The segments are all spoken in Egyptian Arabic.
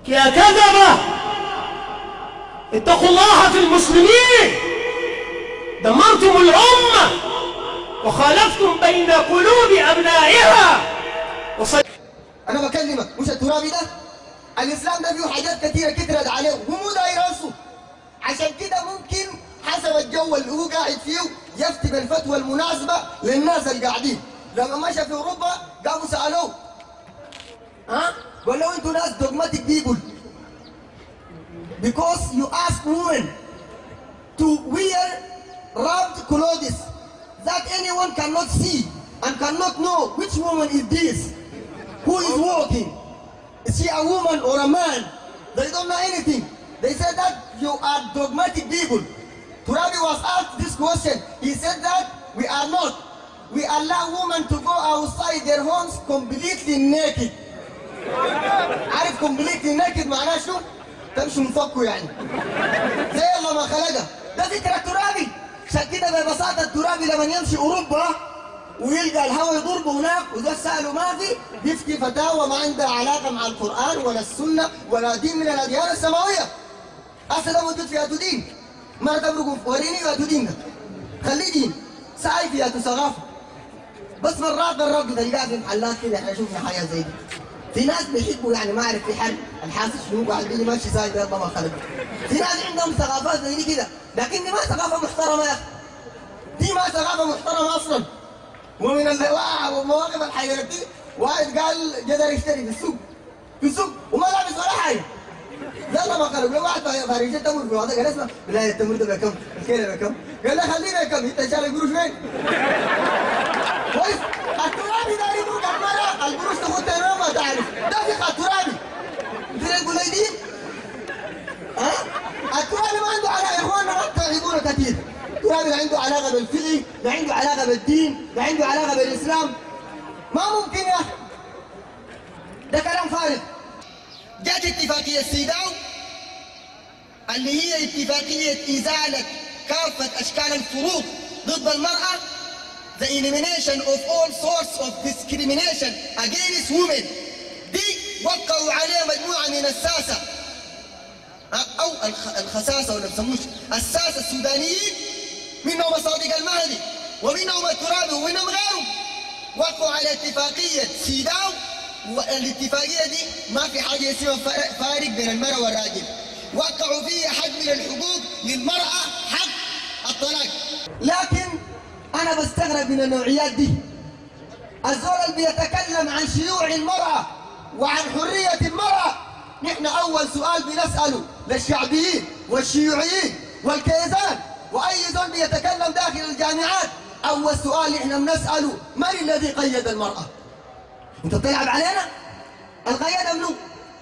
يا كذبة اتقوا الله في المسلمين دمرتم الأمة وخالفتم بين قلوب أبنائها وصل... انا بكلمك مش الترابي ده الاسلام ده فيه حاجات كتيره كترت عليه وهو داير راسه عشان كده ممكن حسب الجو اللي هو قاعد فيه يفتي بالفتوى المناسبه للناس اللي قاعدين لما مشى في اوروبا قاموا سالوه ها قال له انتوا ناس dogmatic people because you ask women to wear wrapped clothes that anyone cannot see and cannot know which woman is this who is walking is she a woman or a man they don't know anything they said that you are dogmatic people Turabi was asked this question he said that we are not we allow women to go outside their homes completely naked عارف completely naked معناه شو؟ تمشي مفكوا يعني زي الله ما خلقها ده فكرة ترابي عشان كده ببساطة الترابي لما يمشي أوروبا ويلقى الهواء يضربه هناك وده سأله ما في بيفتي فتاوى ما عندها علاقة مع القرآن ولا السنة ولا دين من الأديان السماوية أصل ده موجود في أتودين ما تبرقوا وريني أتودين ده خليه دين ساي في أتو ثقافة بس مرات مرات بتلقاه في محلات كده احنا شفنا حياة زي دي في ناس بيحبوا يعني ما اعرف في حل الحاسس شنو قاعد بيجي ماشي سايد الله ما خلق في ناس عندهم ثقافات زي دي كده لكن دي ما ثقافه محترمه يا اخي دي ما ثقافه محترمه اصلا ومن اللواء ومواقف الحياه دي واحد قال جدر يشتري في السوق في السوق وما لابس ولا حاجه يلا ما قالوا له واحد خارج التمر في واحد قال اسمع بالله التمر ده بكم الكيلو بكم قال له خلينا كم انت شاري قروش وين كويس الترابي ده يبوك المرة القروش تاخد تمام ما تعرف ده فقه الترابي انت تقول لي دين ها الترابي ما عنده علاقه يا اخوانا ما تعيبونا كثير الترابي لا عنده علاقه بالفقه لا عنده علاقه بالدين لا عنده علاقه بالاسلام ما ممكن يا اخي ده كلام فارغ جت اتفاقيه سيداو اللي هي اتفاقيه ازاله كافه اشكال الفروق ضد المراه the elimination of all sorts of discrimination against women دي وقعوا عليها مجموعة من الساسة أو الخ- الخساسة ولا بسموش الساسة السودانيين منهم صادق المهدي ومنهم الترابي ومنهم غيرهم وقعوا على اتفاقية سيداو والاتفاقية دي ما في حاجة اسمها فارق فارق بين المرأة والراجل وقعوا فيها حد من الحقوق للمرأة حق الطلاق لكن انا بستغرب من النوعيات دي الزول اللي بيتكلم عن شيوع المرأة وعن حرية المرأة نحن أول سؤال بنسأله للشعبيين والشيوعيين والكيزان وأي زول بيتكلم داخل الجامعات أول سؤال نحن بنسأله من الذي قيد المرأة؟ أنت بتلعب علينا؟ القيادة منو؟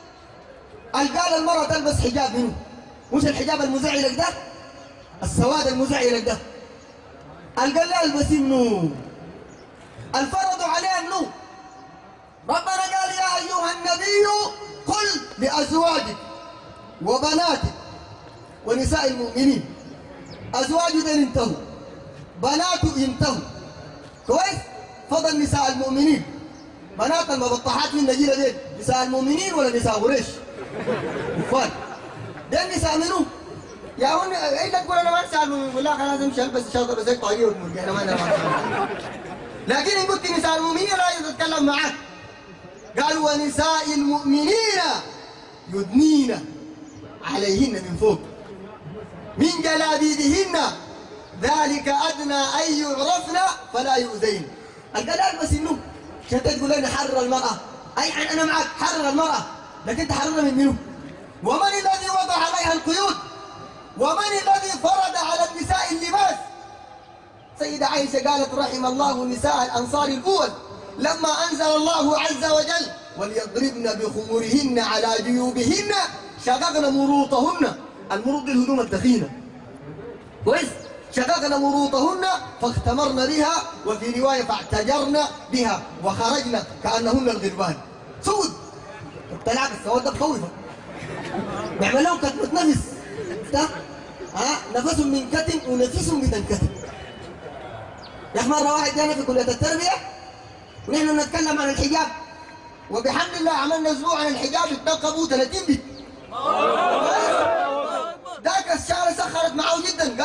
قال قال المرأة تلبس حجاب منو؟ مش الحجاب المزعي لك ده؟ السواد المزعي لك ده قال قال لي البسي منو الفرضوا عليه منو ربنا قال يا ايها النبي قل لازواجك وبناتك ونساء المؤمنين ازواج دين انتهوا بنات انتهوا كويس فضل نساء المؤمنين بنات المبطحات من نجيله دين نساء المؤمنين ولا نساء قريش كفار ده النساء منو يا هون الا تقول انا ما اسال يقول لا خلاص امشي البس شاطر زي طاقيه وتمرقي انا ما انا ما لكن ان قلت نساء المؤمنين لا تتكلم معك قال ونساء المؤمنين يدنين عليهن من فوق من جلابيبهن ذلك ادنى ان يعرفن فلا يؤذين القلال بس انه عشان تقول لنا حرر المراه اي انا معك حرر المراه لكن تحررها من منه ومن الذي وضع عليها القيود ومن الذي فرض على النساء اللباس سيدة عائشة قالت رحم الله نساء الأنصار الأول لما أنزل الله عز وجل وليضربن بخمورهن على جيوبهن شققن مروطهن المروط دي الهدوم الدخينة كويس شققن مروطهن فاختمرن بها وفي رواية فاعتجرن بها وخرجن كأنهن الغربان سود الطلاق السواد ده بخوفه بيعمل لهم كتمة نفس ده ها نفسهم من كتم ونفسهم بتنكتم يا اخي مره واحد جانا في كليه التربيه ونحن نتكلم عن الحجاب وبحمد الله عملنا اسبوع عن الحجاب اتنقبوا 30 بيت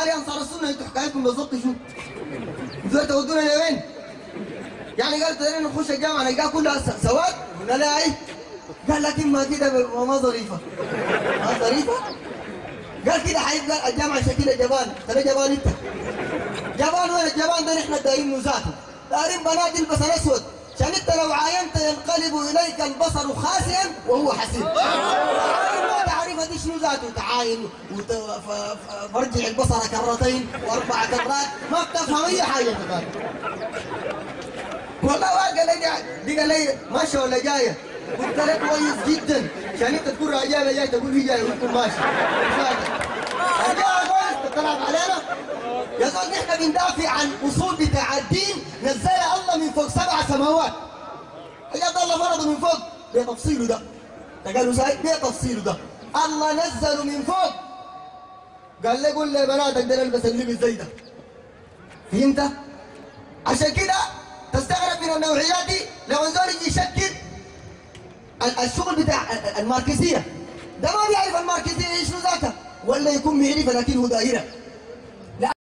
قال يا انصار السنه انتوا حكايتكم بالظبط شو؟ انتوا تودونا لوين؟ يعني قال ترى نخش الجامعه نلقاها كلها س- سواد قلنا لا ايه؟ قال لكن ما كده ب- ما ظريفه ما ظريفه؟ قال كده حيبقى الجامعه شكلها جبان ترى جبان انت جبان وين الجبان ده نحن دايرين نزاته دايرين بنات يلبس الاسود عشان انت لو عاينت ينقلب اليك البصر خاسئا وهو حسين ما تعرف دي شنو ذاته تعاين وت... ف... ف... فرجع البصر كرتين واربع كرات ما بتفهم اي حاجه انت قال والله واحد قال لي دي قال لي ماشي ولا جايه قلت له كويس جدا عشان انت تكون رجاله جاي تقول هي جايه وانت ماشي رجاله كويس تلعب علينا يا زول نحن بندافع عن اصول بتاع الدين نزلها الله من فوق سبع سماوات حاجات الله فرضه من فوق بتفصيله ده ده قالوا زي بتفصيله ده الله نزله من فوق قال لي قول لبناتك ده نلبس اللبس زي ده فهمت؟ عشان كده تستغرب من النوعيات دي لو الزول يجي يشكل ال- الشغل بتاع ال- الماركسيه ده ما بيعرف الماركسيه ايش ذاتها ولا يكون بيعرفها لكن هو دايره